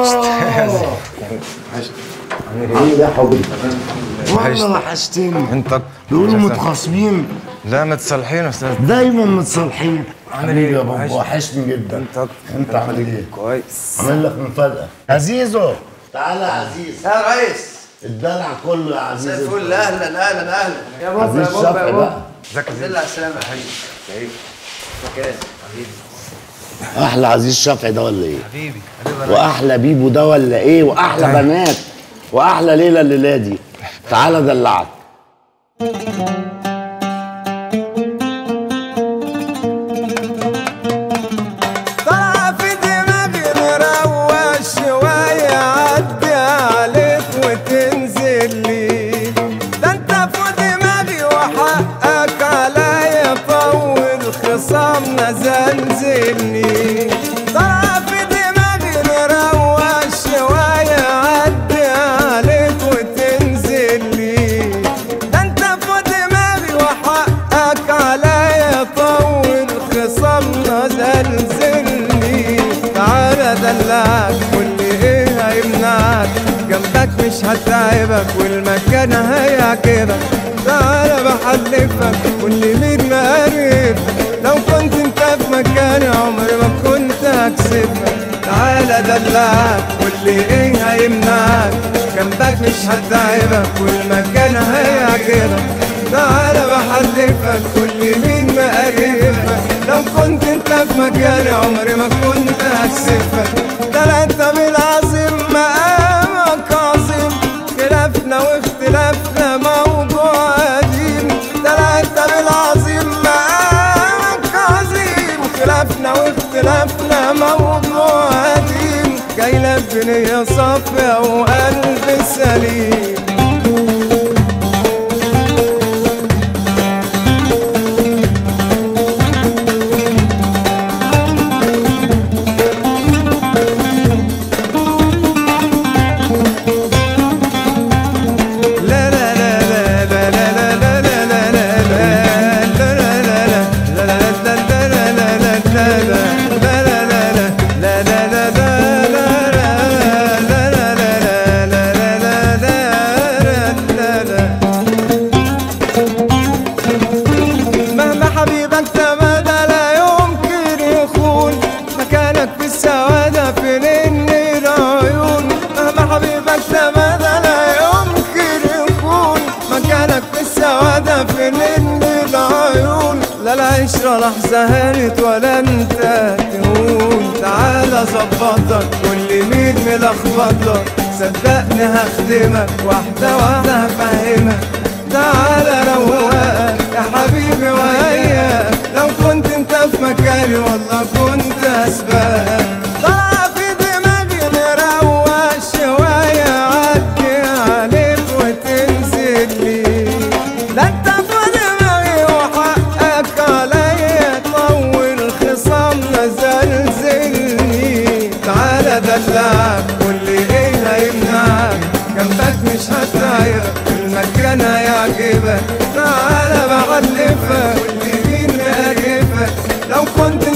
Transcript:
عامل ايه يا حبيبي؟ والله وحشتني انت بيقولوا متخاصمين لا متصالحين يا استاذ دايما متصالحين عامل حبيبي ايه؟ يا بابا وحشني. وحشني جدا انت انت عامل ايه؟ كويس عامل لك مفاجأة عزيزو تعالى يا عزيز يا ريس الدلع كله يا زي عزيز الفل اهلا اهلا اهلا يا بابا عزيز يا بابا شفقي يا بقى بابا ازيك يا الحمد زين لله على السلامه يا حبيبي مكان حبيبي احلى عزيز شفعي ده ولا ايه؟ حبيبي حبيبي واحلى بيبو ده ولا ايه؟ واحلى طيب. بنات واحلى ليلى الليله دي تعالى دلعك طلع في دماغي نروق شوية عدي عليك وتنزل لي ده انت في دماغي وحقك عليا طول خصامنا زلزلني طلع في دماغي نروق شوية عدي عليك وتنزل لي ده انت في دماغي وحقك عليا طول خصامنا زلزلني تعالى دلعك قول لي ايه هيمنعك جنبك مش هتعبك والمكان هيعجبك تعالى بحلفك قول لي مين مقرب لو كنت انت في مكاني عمري ما كنت هكسبك تعالى دلعك قول لي ايه هيمنعك جنبك مش هتعبك والمكان هيعجبك تعالى بحلفك كل مين مقرفك لو كنت انت في مكاني عمري ما كنت هكسفك ده انت بالعظيم مقامك عظيم خلافنا واختلافنا موضوع قديم ده انت بالعظيم مقامك عظيم خلافنا واختلافنا موضوع قديم جاي لك بنية صافية وقلب سليم لا لا لا لا لا لا لا لا لا لا مهما حبيبك تمادى لا يمكن يخون مكانك في السوادة في نن العيون مهما حبيبك تمادى لا يمكن يكون مكانك في السوادة في نن العيون لا العشرة لحظة هانت ولا انت تهون تعالى ظبطك كل مين ملخبطك صدقني هخدمك واحدة واحدة هفهمك تعالى روقك يا حبيبي وياك لو كنت انت في مكاني والله كنت اسبقك طلع في دماغي نروق شوية عدي عليك وتنزل لي لا انت في دماغي وحقك عليا طول خصامنا زلزلني تعالى دلعك قول لي ايه هيمنعك جنبك مش هتعيرك المكان هيعجبك تعالى بعلفك قول لي مين مقرفك لو كنت